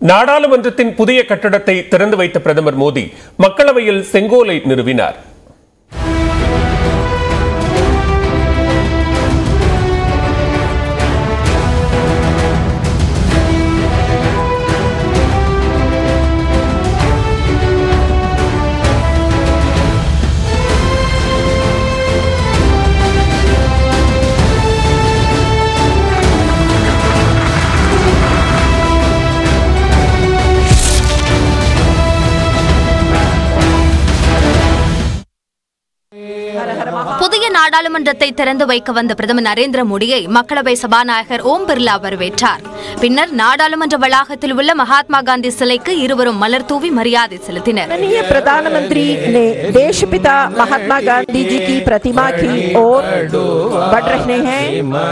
நாடாளுமன்றத்தின் புதிய கட்டடத்தை திறந்து வைத்த பிரதமர் மோடி மக்களவையில் செங்கோலை நிறுவினார் புதிய நாடாளுமன்றத்தை திறந்து வைக்க வந்த பிரதமர் நரேந்திர மோடியை மக்களவை சபாநாயகர் ஓம் பிர்லா வரவேற்றார் பின்னர் நாடாளுமன்ற வளாகத்தில் உள்ள மகாத்மா காந்தி சிலைக்கு இருவரும் மலர் தூவி மரியாதை செலுத்தினர் माननीय प्रधानमंत्री ने देशपिता महात्मा गांधी जी की प्रतिमा की ओर बढ़ रहे हैं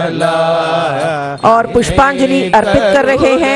और पुष्पांजलि अर्पित कर रहे हैं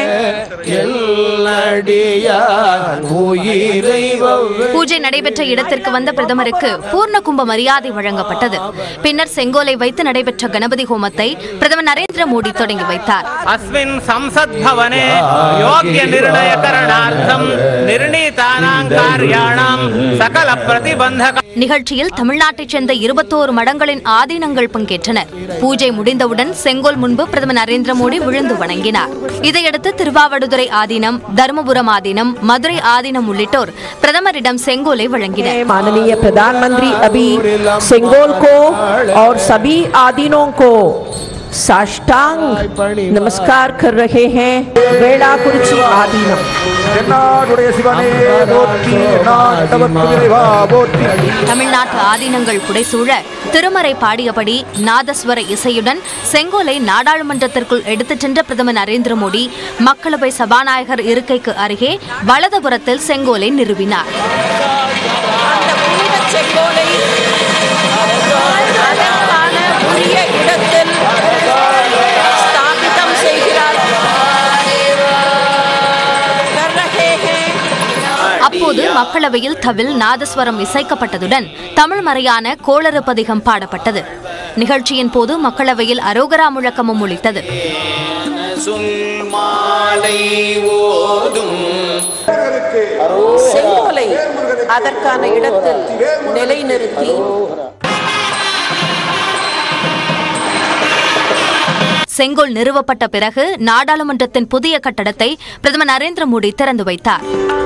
பூஜை நடைபெற்ற இடத்திற்கு வந்த பிரதமருக்கு பூர்ண கும்ப மரியாதை வழங்கப்பட்டது பின்னர் செங்கோலை வைத்து நடைபெற்ற கணபதி ஹோமத்தை பிரதமர் நரேந்திர மோடி தொடங்கி வைத்தார் अस्मिन् संसद्भवने योग्यनिर्णयकरणार्थं निर्णीतानां कार्याणां सकलप्रतिबन्धक நிகழ்ச்சியில் தமிழ்நாட்டைச் சேர்ந்த இருபத்தோரு மடங்களின் ஆதீனங்கள் பங்கேற்றனர் பூஜை முடிந்தவுடன் செங்கோல் முன்பு பிரதமர் நரேந்திர மோடி விழுந்து வணங்கினார் இதையடுத்து திருவாவடுதுறை ஆதீனம் தருமபுரம் ஆதீனம் மதுரை ஆதீனம் உள்ளிட்டோர் பிரதமரிடம் செங்கோலை வழங்கினர் माननीय प्रधानमंत्री अभी सेंगोल को और सभी आदीनों को साष्टांग नमस्कार कर रहे हैं वेड़ा कुर्ची आदीनम தென்னாடுடைய சிவனே போற்றி நாட்டவர்க்கு இறைவா போற்றி தமிழ்நாட்டு ஆதீனங்கள் புடைசூழ திருமறை பாடியபடி நாதஸ்வர இசையுடன் செங்கோலை நாடாளுமன்றத்திற்குள் எடுத்துச் சென்ற பிரதமர் நரேந்திர மோடி மக்களவை சபாநாயகர் இருக்கைக்கு அருகே வலதுபுறத்தில் செங்கோலை நிறுவினார் அந்த புனித செங்கோலை அதற்கான உரிய இடத்தில் ஸ்தாபிதம் செய்கிறார் कर रहे हैं அப்போது மக்களவையில் தவில் நாதஸ்வரம் இசைக்கப்பட்டதுடன் தமிழ் மறையான கோளறு பதிகம் பாடப்பட்டது நிகழ்ச்சியின் போது மக்களவையில் அரோகரா முழக்கமும் ஒலித்தது செங்கோலை அதற்கான இடத்தில் நிலைநிறுத்தி செங்கோல் நிறுவப்பட்ட பிறகு நாடாளுமன்றத்தின் புதிய கட்டடத்தை பிரதமர் நரேந்திர மோடி திறந்து வைத்தார்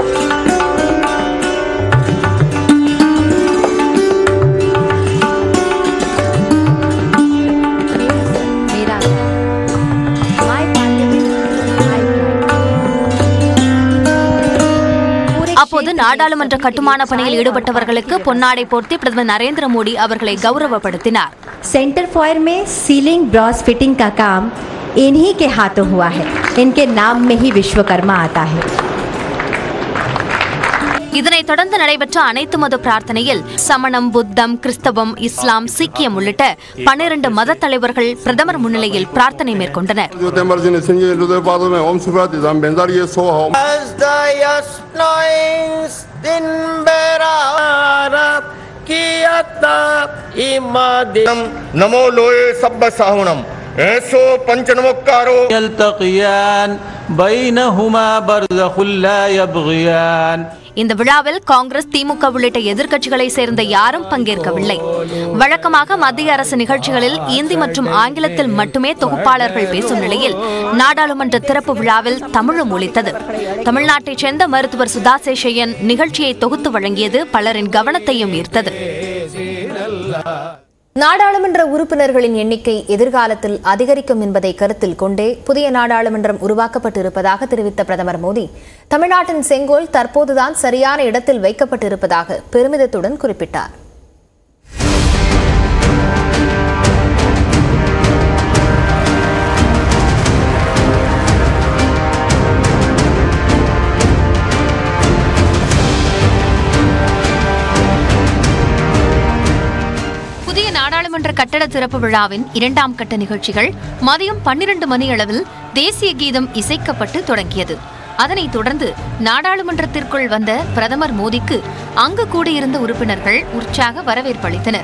मेरा माय அப்போது நாடாளுமன்ற கட்டுமான பணியில் ஈடுபட்டவர்களுக்கு பொன்னாடை போர்த்தி பிரதமர் நரேந்திர மோடி அவர்களை கௌரவப்படுத்தினார் सेंटर फॉयर में सीलिंग ब्रॉस फिटिंग का काम इन्हीं के हाथों हुआ है इनके नाम में ही विश्वकर्मा आता है இதனைத் தொடர்ந்து நடைபெற்ற அனைத்து மத பிரார்த்தனையில் சமணம் புத்தம் கிறிஸ்தவம் இஸ்லாம் சீக்கியம் உள்ளிட்ட பன்னிரண்டு மத தலைவர்கள் பிரதமர் முன்னிலையில் பிரார்த்தனை மேற்கொண்டனர் Lutem barzine sinje lutem padome om sufrati zam benzariye soha om नमो लोए सब्ब साहुणम ऐसो पंचनमोक्कारो يلتقيان بينهما برزخ لا يبغيان இந்த விழாவில் காங்கிரஸ் திமுக உள்ளிட்ட எதிர்க்கட்சிகளை சேர்ந்த யாரும் பங்கேற்கவில்லை வழக்கமாக மத்திய அரசு நிகழ்ச்சிகளில் இந்தி மற்றும் ஆங்கிலத்தில் மட்டுமே தொகுப்பாளர்கள் பேசும் நிலையில் நாடாளுமன்ற திறப்பு விழாவில் தமிழும் ஒலித்தது தமிழ்நாட்டைச் சேர்ந்த மருத்துவர் சுதா சேஷையன் நிகழ்ச்சியை தொகுத்து வழங்கியது பலரின் கவனத்தையும் ஈர்த்தது நாடாளுமன்ற உறுப்பினர்களின் எண்ணிக்கை எதிர்காலத்தில் அதிகரிக்கும் என்பதை கருத்தில் கொண்டே புதிய நாடாளுமன்றம் உருவாக்கப்பட்டிருப்பதாக தெரிவித்த பிரதமர் மோடி தமிழ்நாட்டின் செங்கோல் தற்போதுதான் சரியான இடத்தில் வைக்கப்பட்டிருப்பதாக பெருமிதத்துடன் குறிப்பிட்டார் புதிய நாடாளுமன்ற கட்டட திறப்பு விழாவின் இரண்டாம் கட்ட நிகழ்ச்சிகள் மதியம் பன்னிரண்டு மணி அளவில் தேசிய கீதம் இசைக்கப்பட்டு தொடங்கியது அதனைத் தொடர்ந்து நாடாளுமன்றத்திற்குள் வந்த பிரதமர் மோடிக்கு அங்கு கூடியிருந்த உறுப்பினர்கள் உற்சாக வரவேற்பு அளித்தனர்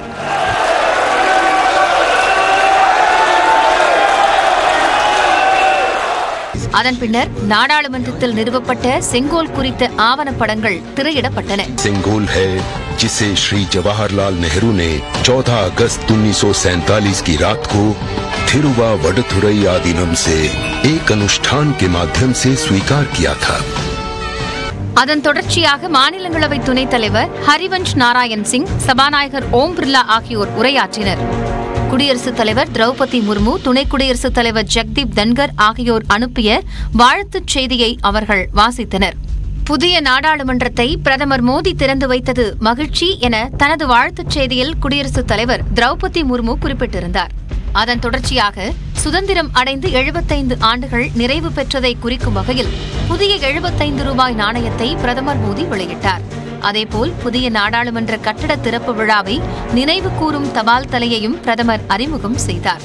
அதன் பின்னர் நாடாளுமன்றத்தில் நிறுவப்பட்ட செங்கோல் குறித்த ஆவணப்படங்கள் திரையிடப்பட்டன सेंगोल है जिसे श्री जवाहरलाल नेहरू ने 14 अगस्त 1947 की रात को थिरुवा वडथुरई आदीनम से एक अनुष्ठान के माध्यम से स्वीकार किया था அதன் தொடர்ச்சியாக மாநிலங்களவை துணைத் தலைவர் ஹரிவன்ஷ் நாராயண் சிங் சபாநாயகர் ஓம் பிர்லா ஆகியோர் உரையாற்றினர் குடியரசுத் தலைவர் திரௌபதி முர்மு துணை குடியரசுத் தலைவர் ஜெக்தீப் தன்கர் ஆகியோர் அனுப்பிய வாழ்த்துச் செய்தியை அவர்கள் வாசித்தனர் புதிய நாடாளுமன்றத்தை பிரதமர் மோடி திறந்து வைத்தது மகிழ்ச்சி என தனது வாழ்த்துச் செய்தியில் குடியரசுத் தலைவர் திரௌபதி முர்மு குறிப்பிட்டிருந்தார் அதன் தொடர்ச்சியாக சுதந்திரம் அடைந்து எழுபத்தைந்து ஆண்டுகள் நிறைவு பெற்றதை குறிக்கும் வகையில் புதிய எழுபத்தைந்து ரூபாய் நாணயத்தை பிரதமர் மோடி வெளியிட்டார் அதேபோல் புதிய நாடாளுமன்ற கட்டட திறப்பு விழாவை நினைவு கூறும் தபால் தலையையும் பிரதமர் அறிமுகம் செய்தார்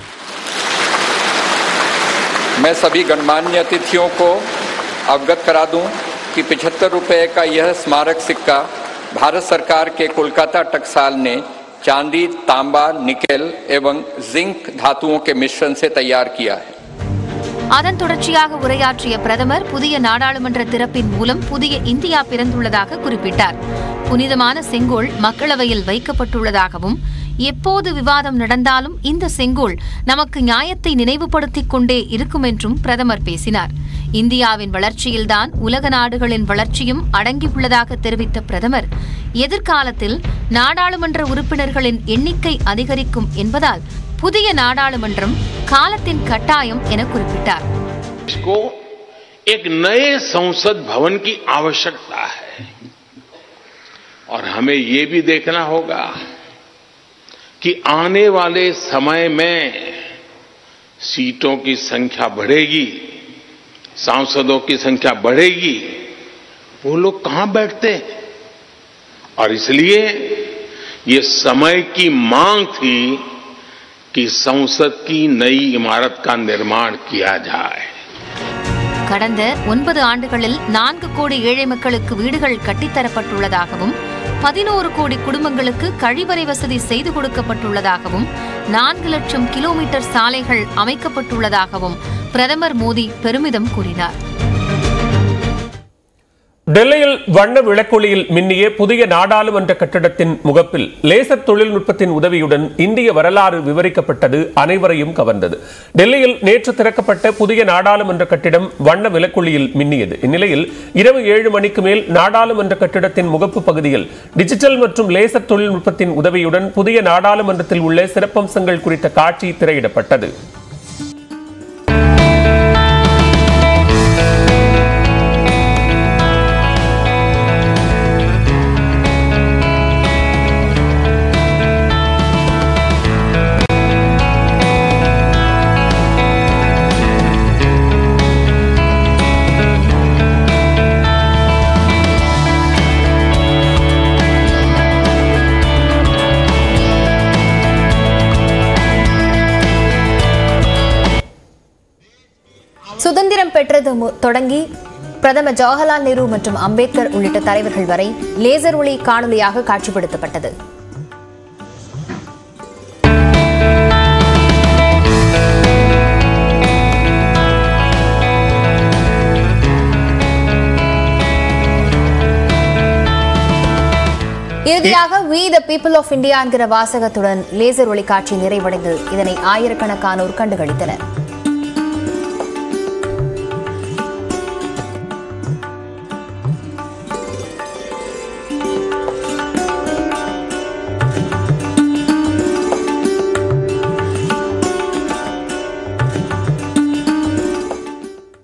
मैं सभी गणमान्य अतिथियों को अवगत करा दूं कि पिछहत्तर रुपये का यह स्मारक सिक्का भारत सरकार के कोलकाता टकसाल ने चांदी तांबा निकेल एवं जिंक धातुओं के मिश्रण से तैयार किया है அதன் தொடர்ச்சியாக உரையாற்றிய பிரதமர் புதிய நாடாளுமன்ற திறப்பின் மூலம் புதிய இந்தியா பிறந்துள்ளதாக குறிப்பிட்டார் புனிதமான செங்கோல் மக்களவையில் வைக்கப்பட்டுள்ளதாகவும் எப்போது விவாதம் நடந்தாலும் இந்த செங்கோல் நமக்கு நியாயத்தை நினைவுபடுத்திக் கொண்டே இருக்கும் என்றும் பிரதமர் பேசினார் இந்தியாவின் வளர்ச்சியில்தான் உலக நாடுகளின் வளர்ச்சியும் அடங்கியுள்ளதாக தெரிவித்த பிரதமர் எதிர்காலத்தில் நாடாளுமன்ற உறுப்பினர்களின் எண்ணிக்கை அதிகரிக்கும் என்பதால் புதிய நாடாளுமன்றம் காலத்தின் கட்டாயம் என குறிப்பிட்டார் को एक नए संसद भवन की आवश्यकता है और हमें ये भी देखना होगा कि आने वाले समय में सीटों की संख्या बढ़ेगी सांसदों की संख्या बढ़ेगी वो लोग कहां बैठते हैं और इसलिए ये समय की मांग थी कि संसद की नई इमारत का निर्माण किया जाए கடந்த ஒன்பது ஆண்டுகளில் நான்கு கோடி ஏழை மக்களுக்கு வீடுகள் கட்டித்தரப்பட்டுள்ளதாகவும் பதினோரு கோடி குடும்பங்களுக்கு கழிவறை வசதி செய்து கொடுக்கப்பட்டுள்ளதாகவும் நான்கு லட்சம் கிலோமீட்டர் சாலைகள் அமைக்கப்பட்டுள்ளதாகவும் பிரதமர் மோடி பெருமிதம் கூறினார் டெல்லியில் வண்ண விளக்கொளியில் மின்னிய புதிய நாடாளுமன்ற கட்டடத்தின் முகப்பில் லேசர் தொழில்நுட்பத்தின் உதவியுடன் இந்திய வரலாறு விவரிக்கப்பட்டது அனைவரையும் கவர்ந்தது டெல்லியில் நேற்று திறக்கப்பட்ட புதிய நாடாளுமன்ற கட்டிடம் வண்ண விளக்கொளியில் மின்னியது இந்நிலையில் இரவு ஏழு மணிக்கு மேல் நாடாளுமன்ற கட்டிடத்தின் முகப்பு பகுதியில் டிஜிட்டல் மற்றும் லேசர் தொழில்நுட்பத்தின் உதவியுடன் புதிய நாடாளுமன்றத்தில் உள்ள சிறப்பம்சங்கள் குறித்த காட்சி திரையிடப்பட்டது சுதந்திரம் பெற்றது மு- தொடங்கி பிரதமர் ஜவஹர்லால் நேரு மற்றும் அம்பேத்கர் உள்ளிட்ட தலைவர்கள் வரை லேசர் ஒளி காணொலியாக காட்சிப்படுத்தப்பட்டது இறுதியாக we the people of India என்கிற வாசகத்துடன் லேசர் ஒளி காட்சி நிறைவடைந்தது இதனை ஆயிரக்கணக்கானோர் கண்டுகளித்தனர்